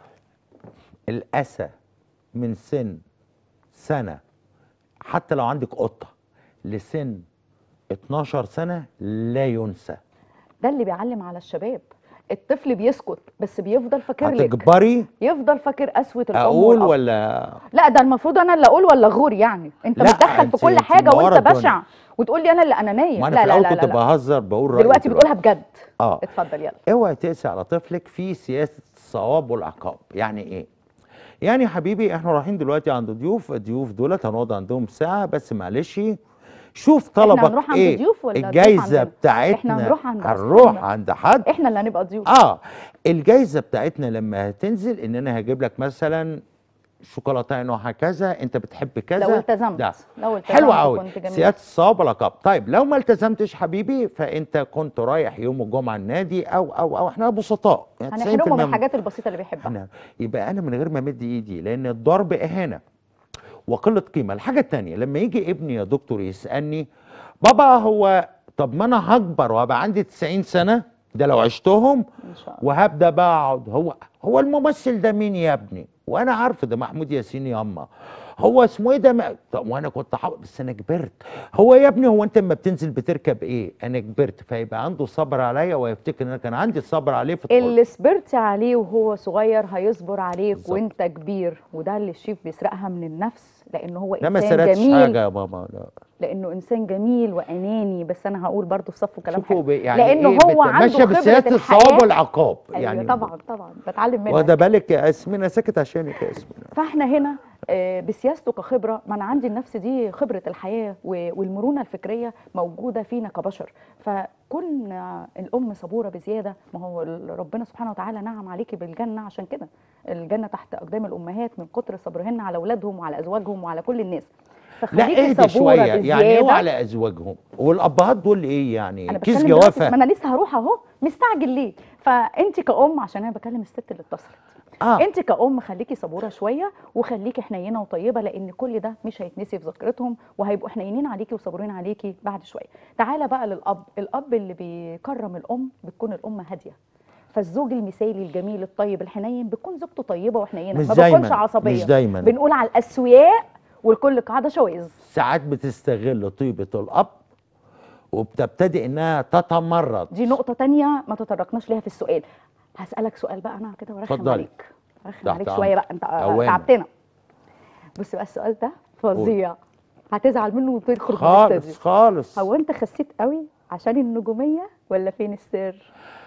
S2: الاسى من سن سنه حتى لو عندك قطه لسن 12 سنه لا ينسى
S1: ده اللي بيعلم على الشباب الطفل بيسكت بس بيفضل فاكر لك
S2: هتجبري
S1: يفضل فاكر قسوه الام
S2: اقول
S1: والأب.
S2: ولا
S1: لا ده المفروض انا اللي اقول ولا غور يعني انت
S2: لا،
S1: متدخل
S2: أنت-
S1: في كل
S2: أنت
S1: حاجه
S2: منورة
S1: وانت
S2: الدنيا.
S1: بشع وتقول لي انا اللي انانيه
S2: ما انا
S1: لا
S2: في
S1: لا
S2: الاول
S1: لا
S2: كنت
S1: لا, لا.
S2: بهزر بقول رايي
S1: دلوقتي بتقولها بجد
S2: اه
S1: اتفضل يلا
S2: اوعي تقسي على طفلك في سياسه الصواب والعقاب يعني ايه يعني يا حبيبي احنا رايحين دلوقتي عند ضيوف الضيوف دولت هنقعد عندهم ساعه بس معلش شوف طلبك
S1: هنروح عند
S2: ايه
S1: ضيوف ولا الضيوف
S2: الجايزه
S1: عندنا؟
S2: بتاعتنا
S1: إحنا هنروح عند
S2: هنروح
S1: أصحابنا.
S2: عند حد
S1: احنا اللي هنبقى ضيوف
S2: اه الجايزه بتاعتنا لما هتنزل ان انا هجيب لك مثلا شوكولاته نوعها كذا انت بتحب كذا
S1: لو التزمت
S2: ده
S1: لو التزمت
S2: حلو قوي
S1: كنت جميل.
S2: سياده الصواب والعقاب طيب لو ما التزمتش حبيبي فانت كنت رايح يوم الجمعه النادي او او او احنا بسطاء يعني 90%
S1: هنحرمهم
S2: من-
S1: الحاجات البسيطه اللي بيحبها
S2: احنا يبقى انا من غير ما امد ايدي لان الضرب اهانه وقله قيمه الحاجه الثانيه لما يجي ابني يا دكتور يسالني بابا هو طب ما انا هكبر وهبقى عندي 90 سنه ده لو عشتهم
S1: ان شاء الله
S2: وهبدا بقى اقعد هو هو الممثل ده مين يا ابني وانا عارفه ده محمود ياسين ياما هو اسمه ايه ده ما... طب وانا كنت حافظ بس انا كبرت هو يا ابني هو انت لما بتنزل بتركب ايه انا كبرت فيبقى عنده صبر عليا ويفتكر ان انا كان عندي صبر عليه في الطفولة.
S1: اللي صبرت عليه وهو صغير هيصبر عليك
S2: بالظبط.
S1: وانت كبير وده اللي الشيف بيسرقها من النفس لانه هو
S2: لا ما
S1: انسان
S2: سرقتش
S1: جميل
S2: حاجه يا ماما لا
S1: لانه انسان جميل واناني بس انا هقول برضو في صفه كلام
S2: شوفوا
S1: حلو
S2: بي- يعني
S1: لانه
S2: إيه
S1: هو
S2: بت-
S1: عنده
S2: ماشيه
S1: خبره
S2: بسياسه الصواب
S1: الحياه
S2: والعقاب
S1: ايوه
S2: يعني
S1: طبعا طبعا بتعلم منك
S2: واخده بالك يا اسمنا ساكت عشانك يا اسمنا
S1: فاحنا هنا آه، بسياسته كخبره ما انا عندي النفس دي خبره الحياه و- والمرونه الفكريه موجوده فينا كبشر فكون آه، الام صبوره بزياده ما هو ال- ربنا سبحانه وتعالى نعم عليكي بالجنه عشان كده الجنه تحت اقدام الامهات من كتر صبرهن على اولادهم وعلى ازواجهم وعلى كل الناس
S2: لا
S1: فخليكي
S2: اهدي
S1: صبوره
S2: شويه يعني ايه
S1: بزياده
S2: على ازواجهم والابهات دول ايه يعني
S1: انا
S2: كيس
S1: بتكلم دلوقتي
S2: جوافه
S1: ما انا لسه هروح اهو مستعجل ليه فانت كأم عشان انا بكلم الست اللي اتصلت
S2: اه
S1: انت كأم خليكي صبوره شويه وخليكي حنينه وطيبه لان كل ده مش هيتنسي في ذاكرتهم وهيبقوا حنينين عليكي وصبورين عليكي بعد شويه تعالى بقى للاب الاب اللي بيكرم الام بتكون الام هاديه فالزوج المثالي الجميل الطيب الحنين بتكون زوجته طيبه وحنينه
S2: مش
S1: ما
S2: دايما
S1: بتكونش عصبيه
S2: مش دايما
S1: بنقول على الاسوياء والكل قاعده شواذ
S2: ساعات بتستغل طيبه الاب وبتبتدي انها تتمرد
S1: دي نقطة تانية ما تطرقناش ليها في السؤال هسألك سؤال بقى أنا كده ورخم
S2: اتفضلي.
S1: عليك رخم
S2: تحت
S1: عليك
S2: أمرك.
S1: شوية بقى أنت
S2: أوامر.
S1: تعبتنا بص بقى السؤال ده فظيع هتزعل منه وتخرج من
S2: خالص
S1: الاستوديو
S2: خالص
S1: هو أنت خسيت قوي عشان النجومية ولا فين السر؟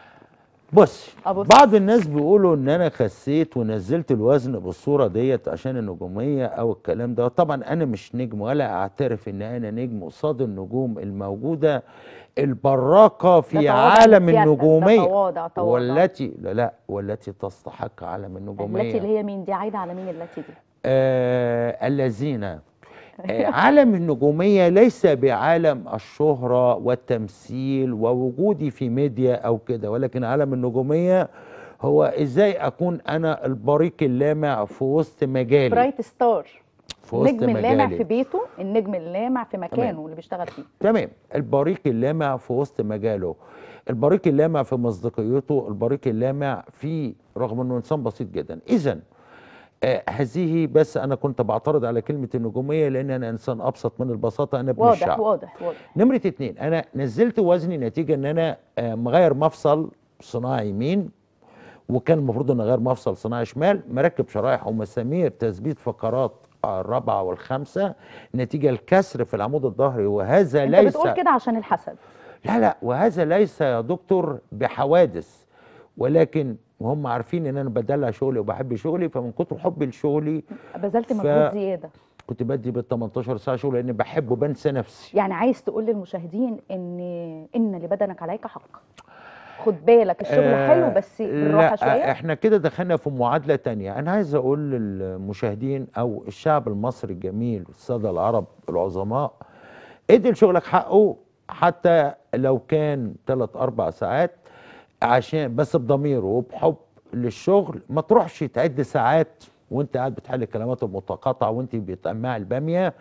S2: بص
S1: أبص.
S2: بعض الناس بيقولوا ان انا خسيت ونزلت الوزن بالصوره ديت عشان النجوميه او الكلام ده طبعا انا مش نجم ولا اعترف ان انا نجم قصاد النجوم الموجوده البراقه في
S1: ده تواضع
S2: عالم
S1: من سيادتك، ده
S2: النجوميه
S1: تواضع تواضع
S2: والتي لا لا والتي تستحق عالم النجوميه
S1: التي اللي هي مين دي عايدة على مين التي دي؟
S2: آه الذين آه عالم النجومية ليس بعالم الشهرة والتمثيل ووجودي في ميديا أو كده ولكن عالم النجومية هو إزاي أكون أنا البريق اللامع في وسط مجالي
S1: برايت ستار
S2: في وسط
S1: النجم اللامع
S2: مجالي
S1: في بيته النجم اللامع في مكانه اللي بيشتغل فيه
S2: تمام البريق اللامع في وسط مجاله البريق اللامع في مصداقيته البريق اللامع في رغم انه انسان بسيط جدا اذا آه هذه بس انا كنت بعترض على كلمه النجوميه لان انا انسان ابسط من البساطه انا ابن
S1: واضح
S2: الشعب
S1: واضح واضح
S2: نمره اتنين انا نزلت وزني نتيجه ان انا آه مغير مفصل صناعي يمين وكان المفروض ان اغير مفصل صناعي شمال مركب شرايح ومسامير تثبيت فقرات الرابعه والخامسه نتيجه الكسر في العمود الظهري وهذا
S1: انت
S2: ليس
S1: بتقول كده عشان الحسد
S2: لا لا وهذا ليس يا دكتور بحوادث ولكن وهم عارفين ان انا بدلع شغلي وبحب شغلي فمن كتر حبي لشغلي
S1: بذلت
S2: ف-
S1: مجهود زياده
S2: كنت بدي بال 18 ساعه شغل لاني بحب وبنسى نفسي
S1: يعني عايز تقول للمشاهدين ان ان لبدنك عليك حق خد بالك الشغل
S2: آه،
S1: حلو بس بالراحه
S2: لا
S1: شويه
S2: احنا كده دخلنا في معادله تانية انا عايز اقول للمشاهدين او الشعب المصري الجميل الساده العرب العظماء ادي لشغلك حقه حتى لو كان 3 4 ساعات عشان بس بضمير وبحب للشغل ما تروحش تعد ساعات وانت قاعد بتحل الكلمات المتقاطعه وانت بتقمع الباميه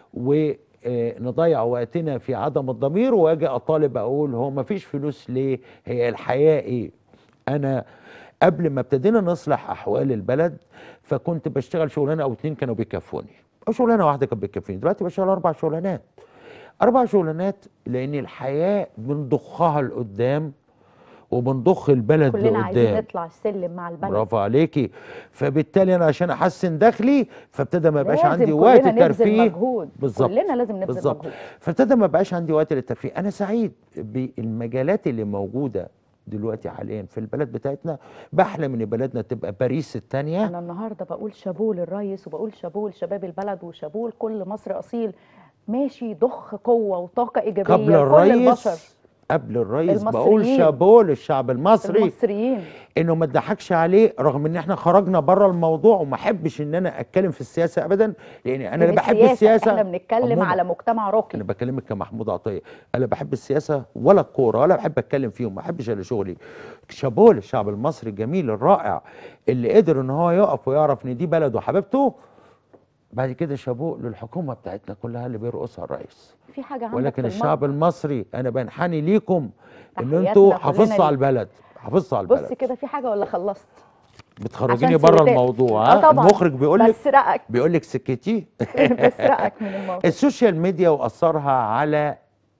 S2: ونضيع وقتنا في عدم الضمير واجي اطالب اقول هو ما فيش فلوس ليه هي الحياه ايه انا قبل ما ابتدينا نصلح احوال البلد فكنت بشتغل شغلانه او اتنين كانوا بيكفوني او شغلانه واحده كانت بتكفيني دلوقتي بشتغل اربع شغلانات اربع شغلانات لان الحياه بنضخها لقدام وبنضخ البلد
S1: كلنا عايزين
S2: لقدام
S1: نطلع السلم مع البلد
S2: برافو عليكي فبالتالي انا عشان احسن دخلي فابتدى ما يبقاش
S1: لازم
S2: عندي
S1: كلنا
S2: وقت
S1: نبذل
S2: ترفيه
S1: مجهود
S2: بالظبط
S1: كلنا لازم نبذل
S2: بالظبط
S1: مجهود
S2: فابتدى ما بقاش عندي وقت للترفيه انا سعيد بالمجالات اللي موجوده دلوقتي حاليا في البلد بتاعتنا بحلم ان بلدنا تبقى باريس الثانيه
S1: انا النهارده بقول شابوه للريس وبقول شابوه لشباب البلد وشابوه لكل مصري اصيل ماشي ضخ قوه وطاقه ايجابيه
S2: قبل
S1: لكل البشر
S2: الرئيس قبل الرئيس بقول
S1: المصريين.
S2: شابوه للشعب المصري
S1: المصريين
S2: انه ما تضحكش عليه رغم ان احنا خرجنا بره الموضوع وما احبش ان انا اتكلم في السياسه ابدا لان انا اللي
S1: من
S2: بحب
S1: السياسة.
S2: السياسه
S1: احنا بنتكلم
S2: عموماً.
S1: على مجتمع راقي
S2: انا بكلمك كمحمود عطيه انا بحب السياسه ولا الكوره ولا بحب اتكلم فيهم ما بحبش الا شغلي شابوه للشعب المصري الجميل الرائع اللي قدر ان هو يقف ويعرف ان دي بلده وحبيبته بعد كده شابوه للحكومه بتاعتنا كلها اللي بيرقصها الرئيس
S1: في حاجه عندك
S2: ولكن
S1: في
S2: الشعب
S1: المطبخ.
S2: المصري انا بنحني ليكم ان
S1: تحياتنا
S2: انتوا
S1: كلنا
S2: حافظتوا على
S1: ليك.
S2: البلد حافظتوا على
S1: بص
S2: البلد
S1: كده في حاجه ولا خلصت
S2: بتخرجيني
S1: عشان
S2: بره
S1: سويدات.
S2: الموضوع
S1: آه
S2: ها
S1: طبعاً.
S2: المخرج بيقول لك
S1: بسرقك
S2: بيقول لك سكتي
S1: بسرقك من الموضوع
S2: السوشيال ميديا واثرها على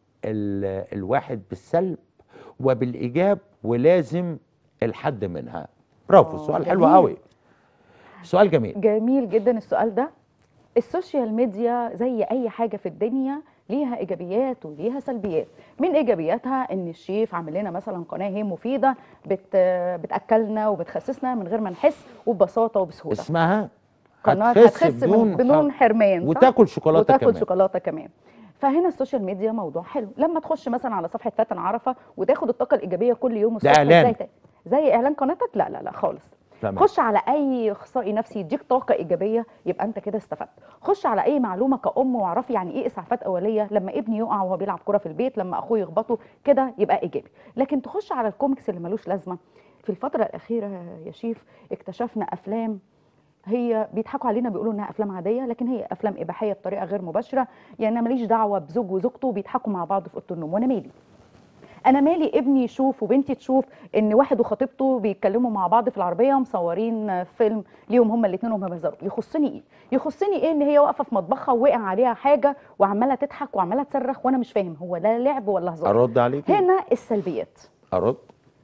S2: ال- الواحد بالسلب وبالايجاب ولازم الحد منها برافو
S1: آه،
S2: سؤال حلو
S1: جميل.
S2: قوي سؤال جميل
S1: جميل جدا السؤال ده السوشيال ميديا زي اي حاجه في الدنيا ليها ايجابيات وليها سلبيات من ايجابياتها ان الشيف عامل لنا مثلا قناه هي مفيده بت بتاكلنا وبتخسسنا من غير ما نحس وببساطه وبسهوله
S2: اسمها
S1: قناه
S2: هتخس
S1: هتخس بدون,
S2: بدون
S1: بدون حرمان صح؟
S2: وتاكل شوكولاته
S1: وتاكل
S2: كمان
S1: شوكولاته كمان فهنا السوشيال ميديا موضوع حلو لما تخش مثلا على صفحه فاتن عرفه وتاخد الطاقه الايجابيه كل يوم الصبح
S2: إعلان.
S1: زي زي اعلان قناتك لا لا لا خالص
S2: تمام.
S1: خش على اي اخصائي نفسي يديك طاقه ايجابيه يبقى انت كده استفدت خش على اي معلومه كأم واعرفي يعني ايه اسعافات اوليه لما ابني يقع وهو بيلعب كره في البيت لما اخوه يخبطه كده يبقى ايجابي لكن تخش على الكوميكس اللي ملوش لازمه في الفتره الاخيره يا شيف اكتشفنا افلام هي بيضحكوا علينا بيقولوا انها افلام عاديه لكن هي افلام اباحيه بطريقه غير مباشره يعني انا ماليش دعوه بزوج وزوجته بيضحكوا مع بعض في اوضه النوم وانا مالي انا مالي ابني يشوف وبنتي تشوف ان واحد وخطيبته بيتكلموا مع بعض في العربيه مصورين فيلم ليهم هما الاثنين وهم بيهزروا يخصني ايه يخصني ايه ان هي واقفه في مطبخها ووقع عليها حاجه وعماله تضحك وعماله تصرخ وانا مش فاهم هو ده لعب ولا هزار
S2: ارد عليك
S1: هنا السلبيات
S2: ارد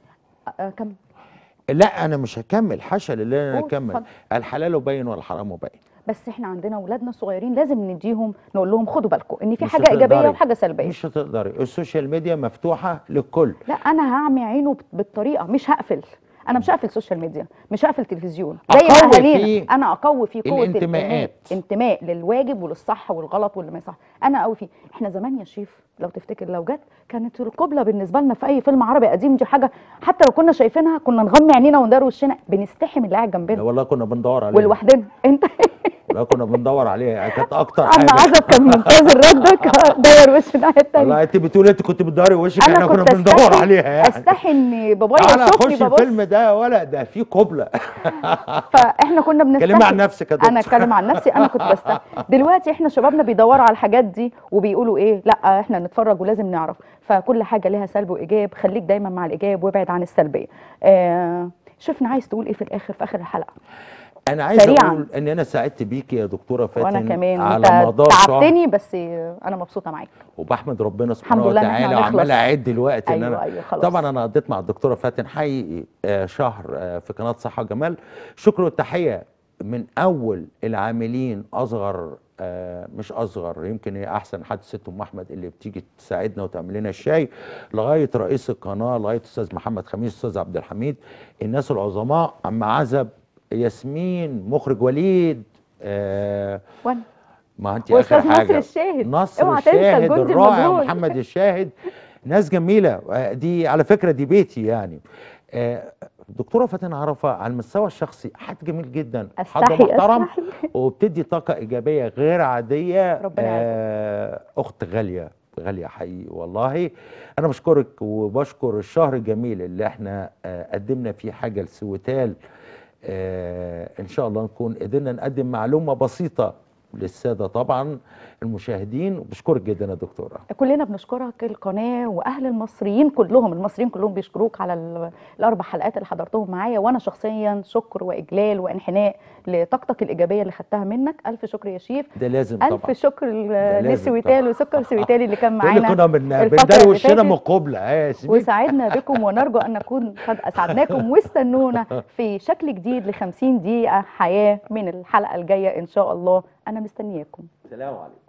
S1: أه كم
S2: لا انا مش هكمل حاشا لله انا
S1: قول،
S2: اكمل
S1: اتفضل.
S2: الحلال باين والحرام باين
S1: بس احنا عندنا اولادنا الصغيرين لازم نديهم نقول لهم خدوا بالكم ان في
S2: مش
S1: حاجه ايجابيه
S2: هتقدري.
S1: وحاجه سلبيه
S2: مش هتقدري السوشيال ميديا مفتوحه للكل
S1: لا انا هعمي عينه بت- بالطريقه مش هقفل انا مش هقفل سوشيال ميديا مش هقفل تلفزيون زي ما
S2: أقوي
S1: اهالينا
S2: فيه
S1: انا اقوي فيه قوه
S2: الانتماءات.
S1: انتماء للواجب وللصح والغلط واللي ما يصح انا قوي فيه احنا زمان يا شيف لو تفتكر لو جت كانت القبله بالنسبه لنا في اي فيلم عربي قديم دي حاجه حتى لو كنا شايفينها كنا نغمي عينينا وندار وشنا بنستحي من اللي قاعد
S2: لا
S1: جنبنا
S2: والله كنا بندور عليها
S1: ولوحدنا انت
S2: لا كنا بندور عليها كانت اكتر
S1: عم
S2: حاجه
S1: عزب كان منتظر ردك داير وش الناحيه الثانيه
S2: والله انت بتقولي انت كنت بتدوري وشك
S1: انا
S2: احنا كنا
S1: كنت
S2: بندور
S1: استحي
S2: عليها يعني
S1: استحي ان بابايا
S2: تعالى
S1: يشوفني
S2: خش
S1: ببص
S2: الفيلم ده ولا ده فيه قبله
S1: فاحنا كنا بنستحي
S2: كلمي عن نفسك يا دكتور
S1: انا اتكلم عن نفسي انا كنت بستحي دلوقتي احنا شبابنا بيدوروا على الحاجات دي وبيقولوا ايه لا احنا نتفرج ولازم نعرف فكل حاجه ليها سلب وايجاب خليك دايما مع الايجاب وابعد عن السلبيه آه شفنا عايز تقول ايه في الاخر في اخر الحلقه
S2: انا عايز
S1: سريعاً.
S2: اقول ان انا سعدت بيكي يا دكتوره فاتن
S1: وانا كمان
S2: على
S1: انت
S2: مدار شهر
S1: تعبتني بس انا مبسوطه معاك
S2: وبحمد ربنا سبحانه
S1: الحمد لله إن إحنا
S2: وتعالى
S1: هنخلص.
S2: وعمال اعد دلوقتي ان
S1: أيوة،
S2: انا
S1: أيوة، خلاص.
S2: طبعا انا قضيت مع الدكتوره فاتن حقيقي آه، شهر آه، في قناه صحه وجمال شكر والتحيه من اول العاملين اصغر آه، مش اصغر يمكن هي احسن حد ست ام احمد اللي بتيجي تساعدنا وتعمل لنا الشاي لغايه رئيس القناه لغايه استاذ محمد خميس استاذ عبد الحميد الناس العظماء عم عزب ياسمين مخرج وليد آه
S1: وانا
S2: ما انت
S1: وأستاذ
S2: اخر
S1: نصر
S2: حاجه
S1: الشاهد.
S2: نصر
S1: اوعى تنسى
S2: الشاهد
S1: الجندي
S2: الرائع
S1: المجهول.
S2: محمد الشاهد ناس جميله آه، دي على فكره دي بيتي يعني آه، دكتوره فاتن عرفه على المستوى الشخصي حد جميل جدا حد
S1: أستحي،
S2: محترم
S1: أستحي.
S2: وبتدي طاقه ايجابيه غير عاديه
S1: ربنا
S2: آه اخت غاليه غاليه حقيقي والله انا بشكرك وبشكر الشهر الجميل اللي احنا آه قدمنا فيه حاجه لسويتال آه ان شاء الله نكون قدرنا نقدم معلومه بسيطه للساده طبعا المشاهدين وبشكرك جدا يا دكتوره
S1: كلنا بنشكرك القناه واهل المصريين كلهم المصريين كلهم بيشكروك على ال- الاربع حلقات اللي حضرتهم معايا وانا شخصيا شكر واجلال وانحناء لطاقتك الايجابيه اللي خدتها منك الف شكر يا شيف
S2: ده لازم
S1: الف
S2: طبعا
S1: شكر
S2: ده لازم
S1: لسويتال وسكر سويتال اللي كان
S2: تقول لي
S1: معانا
S2: كنا بن-
S1: الفترة
S2: بنداري
S1: اللي
S2: وشنا
S1: فاتت.
S2: مقابله اه يا ياسمين
S1: وسعدنا بكم ونرجو ان نكون قد اسعدناكم واستنونا في شكل جديد ل 50 دقيقه حياه من الحلقه الجايه ان شاء الله انا مستنياكم
S2: سلام عليكم